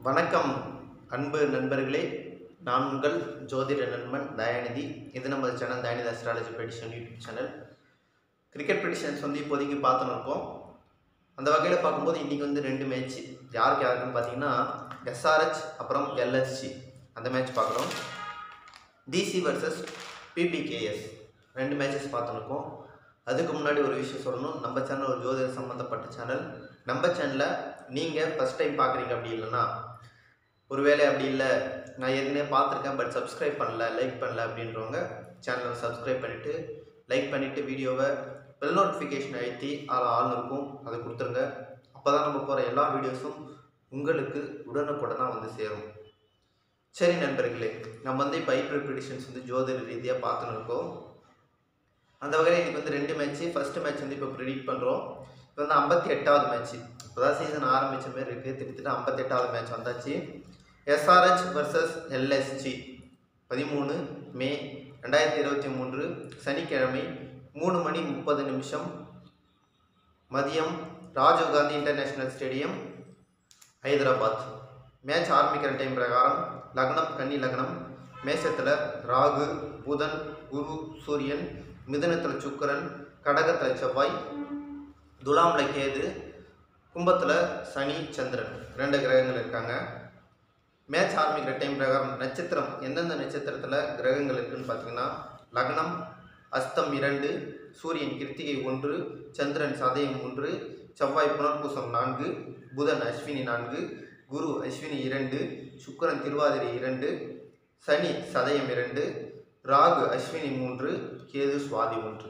வணக்கம் அன்பு நண்பர்களே நான் உங்கள் ஜோதிட நண்பன் தயாநிதி இது நம்ம channel Dayanidhi astrology prediction YouTube channel cricket predictions வந்து இப்போதைக்கு பார்த்துன்னு இருக்கோம் அந்த வகையில் பார்க்கும்போது இன்றைக்கி வந்து ரெண்டு மேட்ச் யாருக்கு யாருக்குன்னு பார்த்தீங்கன்னா எஸ்ஆர்ஹெச் அப்புறம் எல்எஸ்சி அந்த மேட்ச் பார்க்குறோம் டிசி வர்சஸ் பிபிகேஎஸ் ரெண்டு மேட்சஸ் பார்த்துருக்கோம் அதுக்கு முன்னாடி ஒரு விஷயம் சொல்லணும் நம்ம சேனல் ஒரு ஜோதிட சம்மந்தப்பட்ட சேனல் நம்ம சேனலை நீங்கள் ஃபஸ்ட் டைம் பார்க்குறீங்க அப்படி இல்லைன்னா ஒருவேளை அப்படி இல்லை நான் ஏற்கனவே பார்த்துருக்கேன் பட் சப்ஸ்கிரைப் பண்ணல லைக் பண்ணல அப்படின்றவங்க சேனலை சப்ஸ்கிரைப் பண்ணிவிட்டு லைக் பண்ணிவிட்டு வீடியோவை பெல் நோட்டிஃபிகேஷன் அழுத்தி அதில் ஆள் இருக்கும் அதை கொடுத்துருங்க அப்போ தான் நம்ம போகிற எல்லா வீடியோஸும் உங்களுக்கு உடனுக்குடனாக வந்து சேரும் சரி நண்பர்களே நம்ம வந்து இப்போ ஐபிஎல் ப்ரிடிஷன்ஸ் வந்து ஜோதிட ரீதியாக பார்த்துன்னு இருக்கோம் அந்த வகையில் இன்னைக்கு வந்து ரெண்டு மேட்ச்சு ஃபஸ்ட்டு மேட்ச் வந்து இப்போ ப்ரிடிக்ட் பண்ணுறோம் இப்போ வந்து ஐம்பத்தி எட்டாவது மேட்ச்சு இப்போ தான் சீசன் ஆரம்பித்த மாதிரி இருக்குது திருப்பிட்டு ஐம்பத்தெட்டாவது மேட்ச் வந்தாச்சு எஸ்ஆர்ஹெச் வர்சஸ் எல்எஸ்ஜி பதிமூணு மே ரெண்டாயிரத்தி இருபத்தி மூன்று சனிக்கிழமை மூணு மணி முப்பது நிமிஷம் மதியம் Rajiv Gandhi international stadium Hyderabad match ஆரம்பிக்கிற டைம் பிரகாரம் லக்னம் கன்னி லக்னம் மேஷத்தில் ராகு புதன் குரு சூரியன் மிதுனத்தில் சுக்கிரன் கடகத்தில் செவ்வாய் துலாமில் கேது கும்பத்தில் சனி சந்திரன் ரெண்டு கிரகங்கள் இருக்காங்க மேட்ச் ஆரம்பிக்கிற டைம் பிரகாரம் நட்சத்திரம் எந்தெந்த நட்சத்திரத்தில் கிரகங்கள் இருக்குன்னு பார்த்தீங்கன்னா லக்னம் அஸ்தம் இரண்டு சூரியன் கிருத்திகை ஒன்று சந்திரன் சதயம் ஒன்று செவ்வாய் புனர்பூசம் நான்கு புதன் அஸ்வினி நான்கு குரு அஸ்வினி இரண்டு சுக்கிரன் திருவாதிரை இரண்டு சனி சதயம் இரண்டு ராகு அஸ்வினி மூன்று கேது சுவாதி ஒன்று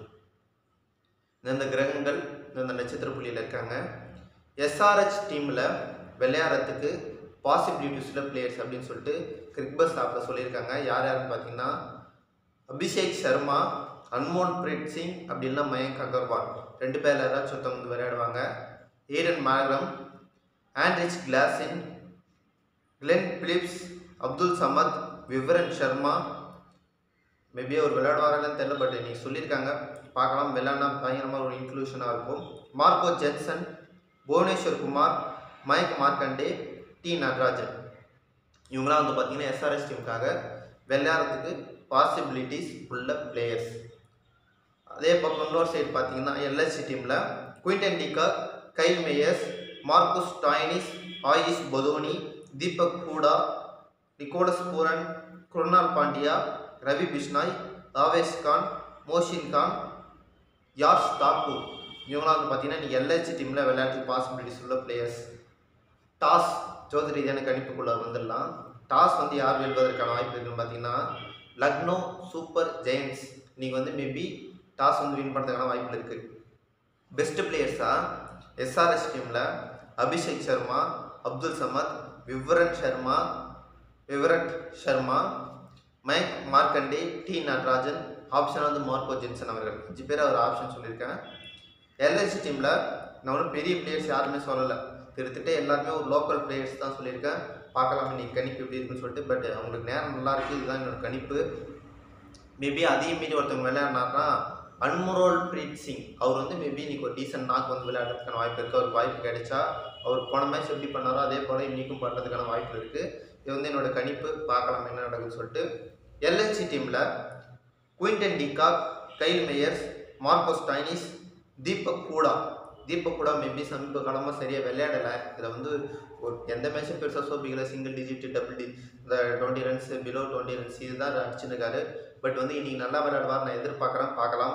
இந்த கிரகங்கள் இந்த நட்சத்திர புள்ளியில் இருக்காங்க எஸ்ஆர்ஹெச் டீமில் விளையாடுறதுக்கு பாசிபிலிட்டிஸில் பிளேயர்ஸ் அப்படின்னு சொல்லிட்டு கிரிக்பஸ் ஆப்பில் சொல்லியிருக்காங்க யார் யாருன்னு பார்த்தீங்கன்னா அபிஷேக் சர்மா அன்மோன் பிரீத் சிங் அப்படி இல்லைன்னா மயங்க் அகர்வால் ரெண்டு பேர் யாராச்சும் ஒருத்தவங்க வந்து விளையாடுவாங்க Aiden Markram Anrich Klaasen Glenn Phillips Abdul Samad Vivrant Sharma maybe அவர் விளையாடுவாரான்னு தெரியல பட் இன்னைக்கு சொல்லியிருக்காங்க பார்க்கலாம் விளையாடினா பயங்கரமாக ஒரு இன்க்ளூஷனாக இருக்கும் Marco Jansen Bhuvneshwar Kumar Mayank Markande T Natarajan இவங்களாம் வந்து பார்த்தீங்கன்னா எஸ்ஆர்எஸ் டீமுக்காக விளையாடுறதுக்கு பாசிபிலிட்டிஸ் உள்ள பிளேயர்ஸ் அதே பக்கம் இன்னொரு சைடு பார்த்தீங்கன்னா எல்எஸ்சி டீமில் Quinton de Kock Kyle Mayers Marcus Stoinis Ayush Badoni Deepak Hooda Nicholas Pooran Krunal Pandya Ravi Bishnoi Avesh Khan Mohsin Khan Yash Thakur இவங்களாம் வந்து பார்த்தீங்கன்னா நீங்கள் எல்ஹெச் டீமில் விளையாட்டுக்கு பாசிபிலிட்டிஸ் உள்ள பிளேயர்ஸ் டாஸ் ஜோதி ரீதியான கணிப்புக்குள்ள வந்துடலாம் டாஸ் வந்து யார் வெல்வதற்கான வாய்ப்பு இருக்குன்னு பார்த்தீங்கன்னா லக்னோ சூப்பர் ஜெயின்ஸ் நீங்கள் வந்து மேபி டாஸ் வந்து வின் பண்ணுறதுக்கான வாய்ப்பு இருக்குது பெஸ்ட் பிளேயர்ஸாக எஸ்ஆர்எஸ் டீமில் அபிஷேக் சர்மா அப்துல் சமத் விவரன் சர்மா விவரட் சர்மா மைக் மார்க்கண்டே டி நடராஜன் ஆப்ஷன் வந்து மார்க்கோ ஜென்சன் அவர்கள் அஞ்சு பேர் அவர் ஆப்ஷன் சொல்லியிருக்கேன் எல்ஐசி டீமில் நான் ஒன்றும் பெரிய பிளேயர்ஸ் யாருமே சொல்லலை திருத்திட்டே எல்லாருமே ஒரு லோக்கல் பிளேயர்ஸ் தான் சொல்லியிருக்கேன் பார்க்கலாம் இன்னைக்கு கணிப்பு எப்படி இருக்குன்னு சொல்லிட்டு பட் அவங்களுக்கு நேரம் நல்லா இருக்குது இதுதான் என்னோட கணிப்பு மேபி அதையும் மீறி ஒருத்தவங்க விளையாடினார்னா அன்முரோல் பிரீத் சிங் அவர் வந்து மேபி இன்னைக்கு ஒரு டீசென்ட் நாக்கு வந்து விளையாடுறதுக்கான வாய்ப்பு இருக்குது அவருக்கு வாய்ப்பு கிடைச்சா அவர் போன மேட்ச் எப்படி பண்ணாரோ அதே போல் இன்றைக்கும் பண்ணுறதுக்கான வாய்ப்பு இருக்குது இது வந்து என்னோட கணிப்பு பார்க்கலாம் என்ன நடக்குதுன்னு சொல்லிட்டு எல்எல்சி டீமில் Quinton de Kock Kyle Mayers Marcus Stoinis Deepak Hooda Deepak கூட மேபி சமீப காலமாக சரியாக விளையாடலை இதில் வந்து ஒரு எந்த மேட்சும் பெருசாக சோப்பிக்கல சிங்கிள் டிஜிட் டபுள் டி இந்த twenty runs below twenty runs இதுதான் அடிச்சிருக்காரு பட் வந்து இன்னைக்கு நல்லா விளையாடுவார் நான் எதிர்பார்க்குறேன் பார்க்கலாம்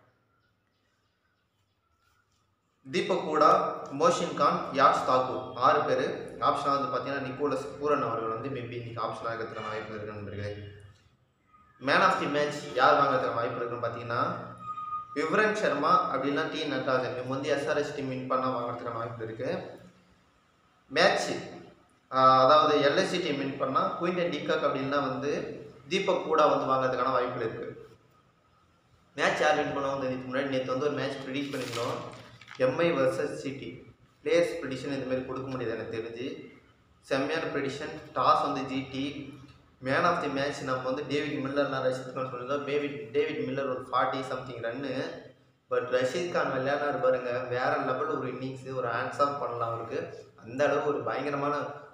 தீபக் கூடா மோஷின் கான் யாஷ் தாக்கூர் ஆறு பேர் ஆப்ஷனாக வந்து பார்த்தீங்கன்னா நிக்கோலஸ் பூரன் அவர்கள் வந்து மேபி இன்னைக்கு ஆப்ஷனாக இருக்கிறதுக்கான வாய்ப்பு இருக்குன்னு மேன் ஆஃப் தி மேட்ச் யார் வாங்குறதுக்கான வாய்ப்பு இருக்குன்னு பார்த்தீங்கன்னா விவரன் சர்மா அப்படின்னா டி நடராஜன் இவங்க வந்து எஸ்ஆர்எஸ் டீம் வின் பண்ணால் வாங்குறதுக்கான வாய்ப்பு இருக்குது மேட்ச் அதாவது எல்எஸ்சி டீம் வின் பண்ணால் குயின்டன் டிகாக் அப்படின்னா வந்து தீபக் கூட வந்து வாங்குறதுக்கான வாய்ப்பு இருக்குது மேட்ச் யார் வின் பண்ணால் வந்து இதுக்கு முன்னாடி நேற்று வந்து ஒரு மேட்ச் ப்ரிடிக்ட் பண்ணியிருந்தோம் எம்ஐ வர்சஸ் சிட்டி பிளேயர்ஸ் ப்ரிடிஷன் இந்த மாதிரி கொடுக்க முடியாது எனக்கு தெரிஞ்சு செம்மையான ப்ரிடிஷன் டாஸ் வந்து GT man of the match நம்ம வந்து டேவிட் மில்லர்லாம் ரஷீத் கான் சொல்லியிருந்தோம் டேவிட் டேவிட் மில்லர் ஒரு forty something run but Rashid Khan விளையாடாரு பாருங்க வேற லெவல் ஒரு இன்னிங்ஸு ஒரு ஹேண்ட்ஸ் ஆஃப் பண்ணலாம் அவருக்கு அந்த அளவு ஒரு பயங்கரமான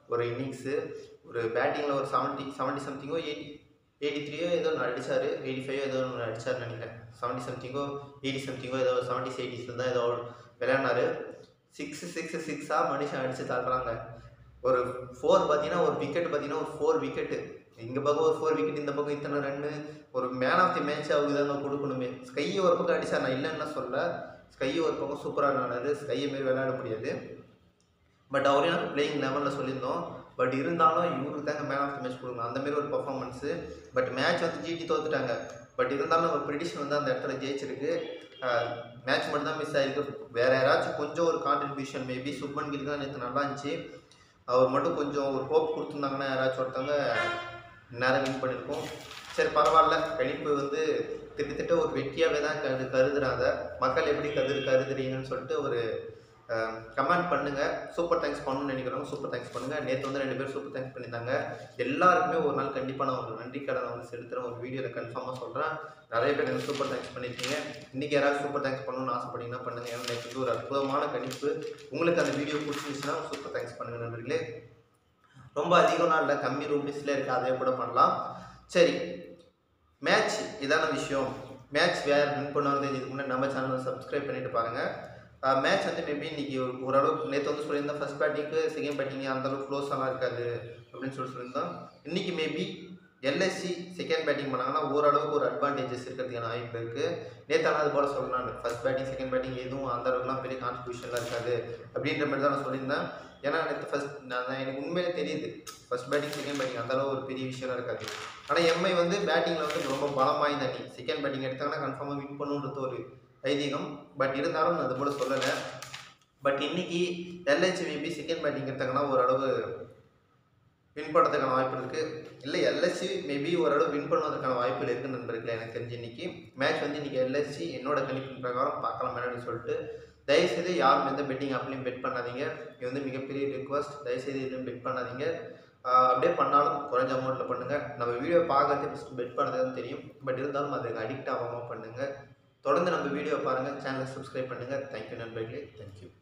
ஒரு இன்னிங்ஸு ஒரு பேட்டிங்கில் ஒரு செவன்ட்டி செவன்ட்டி சம்திங்கோ எயிட்டி எயிட்டி த்ரீயோ ஏதோ ஒன்று அடிச்சார் எயிட்டி ஃபைவோ ஏதோ ஒன்று அடிச்சார்னு நினைக்கிறேன் செவன்ட்டி சம்திங்கோ எயிட்டி சம்திங்கோ ஏதோ செவன்ட்டி எயிட்டிஸில் தான் ஏதோ விளையாடினாரு சிக்ஸ் சிக்ஸ் சிக்ஸாக மனுஷன் அடித்து தாக்குறாங்க ஒரு ஃபோர் பார்த்தீங்கன்னா ஒரு விக்கெட் பார்த்தீங்கன்னா ஒரு ஃபோர் விக்கெட்டு இங்கே பக்கம் ஒரு ஃபோர் விக்கெட் இந்த பக்கம் இத்தனை ரன்னு ஒரு மேன் ஆஃப் தி மேட்ச் அவருக்கு தாங்க கொடுக்கணுமே ஸ்கையை ஒரு பக்கம் அடிச்சா நான் இல்லைன்னு சொல்ல ஸ்கையை ஒரு பக்கம் சூப்பராக ஆனாரு ஸ்கையை மாரி விளையாட முடியாது பட் அவரையும் நாங்கள் பிளேயிங் லெவலில் சொல்லியிருந்தோம் பட் இருந்தாலும் இவருக்கு தாங்க மேன் ஆஃப் தி மேட்ச் கொடுக்கணும் அந்த மாதிரி ஒரு பர்ஃபார்மன்ஸு பட் மேட்ச் வந்து ஜிடி தோத்துட்டாங்க பட் இருந்தாலும் நம்ம ப்ரிடிஷன் வந்து அந்த இடத்துல ஜெயிச்சிருக்கு மேட்ச் மட்டும் தான் மிஸ் ஆகிருக்கு வேறு யாராச்சும் கொஞ்சம் ஒரு கான்ட்ரிபியூஷன் மேபி சுப்மன் கில் தான் நேற்று நல்லா இருந்துச்சு அவர் மட்டும் கொஞ்சம் ஒரு ஹோப் கொடுத்துருந்தாங்கன்னா யாராச்சும் ஒருத்தவங்க நேரம் வின் பண்ணியிருக்கோம் சரி பரவாயில்ல கணிப்பு வந்து கிட்டத்தட்ட ஒரு வெற்றியாகவே தான் கரு கருதுறாங்க மக்கள் எப்படி கரு கருதுறீங்கன்னு சொல்லிட்டு ஒரு கமெண்ட் பண்ணுங்க சூப்பர் தேங்க்ஸ் பண்ணணும்னு நினைக்கிறவங்க சூப்பர் தேங்க்ஸ் பண்ணுங்க நேற்று வந்து ரெண்டு பேர் சூப்பர் தேங்க்ஸ் பண்ணியிருந்தாங்க எல்லாருக்குமே ஒரு நாள் கண்டிப்பாக நான் ஒரு நன்றி கடனை வந்து செலுத்துகிறேன் ஒரு வீடியோவில் கன்ஃபார்மாக சொல்கிறேன் நிறைய பேர் எனக்கு சூப்பர் தேங்க்ஸ் பண்ணியிருக்கீங்க இன்றைக்கி யாராவது சூப்பர் தேங்க்ஸ் பண்ணணும்னு ஆசைப்பட்டீங்கன்னா பண்ணுங்க ஏன்னா நேற்று வந்து ஒரு அற்புதமான கணிப்பு உங்களுக்கு அந்த வீடியோ பிடிச்சிருந்துச்சுன்னா சூப்பர் தேங்க்ஸ் பண்ணுங்க நண்பர்களே ரொம்ப அதிகம் நாள் இல்லை கம்மி ரூபீஸில் இருக்குது அதே கூட பண்ணலாம் சரி மேட்ச் இதான விஷயம் மேட்ச் வேறு வின் பண்ணுவாங்க இதுக்கு முன்னாடி நம்ம சேனலை சப்ஸ்கிரைப் பண்ணிட்டு பாருங்கள் மேட்ச் வந்து மேபி இன்னைக்கு ஒரு ஓரளவுக்கு நேற்று வந்து சொல்லியிருந்தேன் ஃபர்ஸ்ட் பேட்டிங்க்கு செகண்ட் பேட்டிங் அந்தளவுக்கு க்ளோஸாலாம் இருக்காது அப்படின்னு சொல்லி சொல்லியிருந்தோம் இன்றைக்கி மேபி எல்எஸ்சி செகண்ட் பேட்டிங் பண்ணாங்கன்னா ஓரளவுக்கு ஒரு அட்வான்டேஜஸ் இருக்கிறதுக்கான வாய்ப்பு இருக்குது நேற்று ஆனால் அது போல் சொல்லலாம் ஃபர்ஸ்ட் பேட்டிங் செகண்ட் பேட்டிங் எதுவும் அந்த அளவுக்குலாம் பெரிய கான்ட்ரிபியூஷன்லாம் இருக்காது அப்படின்ற மாதிரி தான் நான் சொல்லியிருந்தேன் ஏன்னா நேற்று ஃபஸ்ட் நான் எனக்கு உண்மையிலே தெரியுது ஃபர்ஸ்ட் பேட்டிங் செகண்ட் பேட்டிங் அந்த அளவு ஒரு பெரிய விஷயம்லாம் இருக்காது ஆனால் எம்ஐ வந்து பேட்டிங்கில் வந்து ரொம்ப பலம் வாய்ந்த அணி செகண்ட் பேட்டிங் எடுத்தாங்கன்னா கன்ஃபார்மாக வின் பண்ணுன்றது ஒரு ஐதீகம் பட் இருந்தாலும் நான் அது போல சொல்லலை பட் இன்னைக்கு எல்ஹெச் மேபி செகண்ட் பேட்டிங் எடுத்தாங்கன்னா ஓரளவு வின் பண்ணுறதுக்கான வாய்ப்பு இருக்குது இல்லை எல்எஸ்சி மேபி ஓரளவு வின் பண்ணுவதற்கான வாய்ப்புகள் இருக்குது நண்பர்களே எனக்கு தெரிஞ்சு இன்னைக்கு மேட்ச் வந்து இன்னைக்கு எல்எஸ்சி என்னோட கணிப்பின் பிரகாரம் பார்க்கலாம் என்னன்னு சொல்லிட்டு தயவுசெய்து யாரும் எந்த பெட்டிங் ஆப்லையும் பெட் பண்ணாதீங்க இது வந்து மிகப்பெரிய ரிக்வஸ்ட் தயவுசெய்து எதுவும் பெட் பண்ணாதீங்க ஆஹ் அப்படியே பண்ணாலும் குறைஞ்ச அமௌண்ட்டில் பண்ணுங்கள் நம்ம வீடியோ பார்க்கறது ஃபஸ்ட்டு பெட் பண்ணுறது தெரியும் பட் இருந்தாலும் அதுக்கு அடிக்ட் ஆகாமல் பண்ணுங்கள் தொடர்ந்து நம்ம வீடியோ பாருங்கள் சேனலை சப்ஸ்கிரைப் பண்ணுங்கள் தேங்க்யூ நண்பர்களே தேங்க்யூ